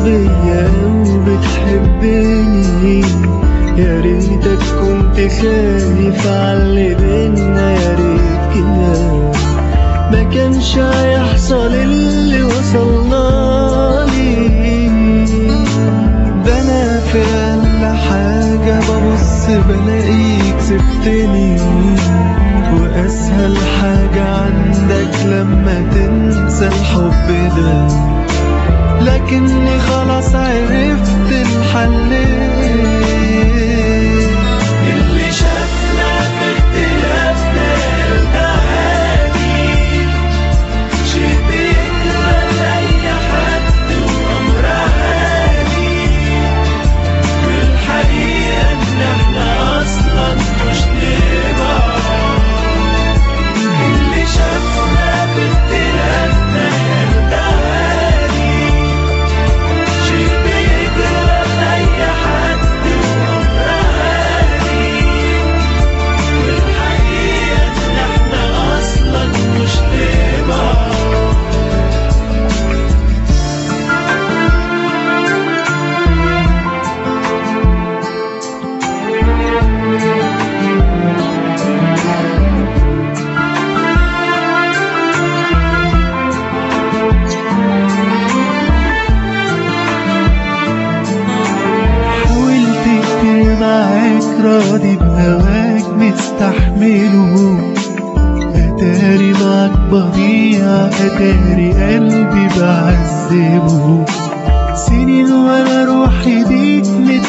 بيا وبتحبني يا ريتك كنت خايف عاللي بينا يا ريت كده ما كانش هيحصل اللي وصلنا لي ده انا في اقل حاجة ببص بلاقيك سبتني واسهل حاجة عندك لما تنسى الحب ده لكني خلاص عرفت الحل اللي شافنا في اختلافنا ده عادي شيء بيجرى لأي حد وأمر عادي والحقيقة إن إحنا أصلا مش نبعد اللي شافنا في اختلافنا ده عادي شيء بيجرى لأي حد وأمر عادي والحقيقة إن إحنا أصلا مش نبعد حاولت كتير معاك راضي بهواك مستحمله اتاري معاك بضيع اتاري قلبي بعذبه سنين وانا روحي بيك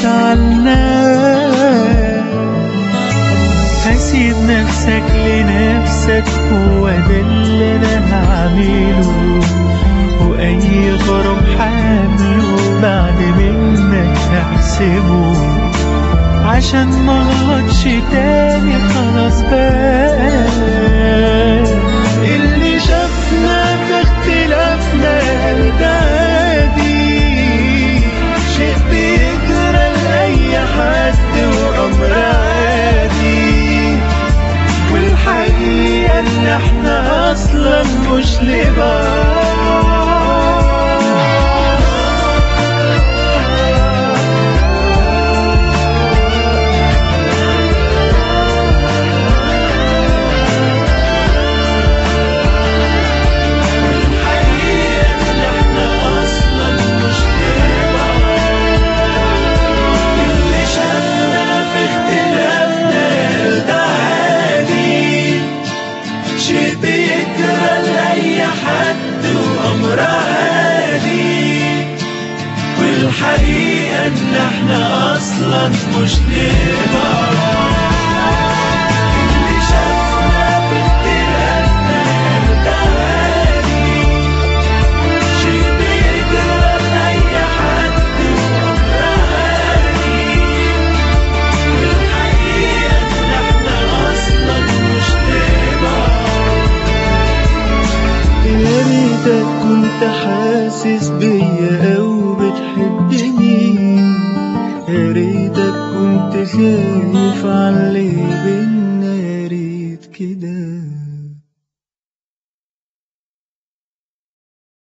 متعلقة هسيب نفسك لنفسك هو ده اللي انا هعمله واي غرام حامله بعد منك هحسبه عشان ما اغلطش تاني خلاص بقى اللي شافنا في اختلافنا ده عادي شيء بيجرى لأي حد وأمر عادي والحقيقة إن إحنا أصلا مش لبعض الحقيقة إن إحنا أصلا مش لبعض اللي شافنا في اختلافنا ده عادي شيء بيجرى لأي حد وأمر عادي والحقيقة إن إحنا أصلا مش لبعض اللي شافنا في اختلافنا ده عادي شيء بيجرى لأي حد وأمر عادي والحقيقة إن إحنا أصلا مش لبعض يا ريتك كنت حاسس بيا أو بتحبني يا ريتك كنت خايف على اللي بينا يا ريت كده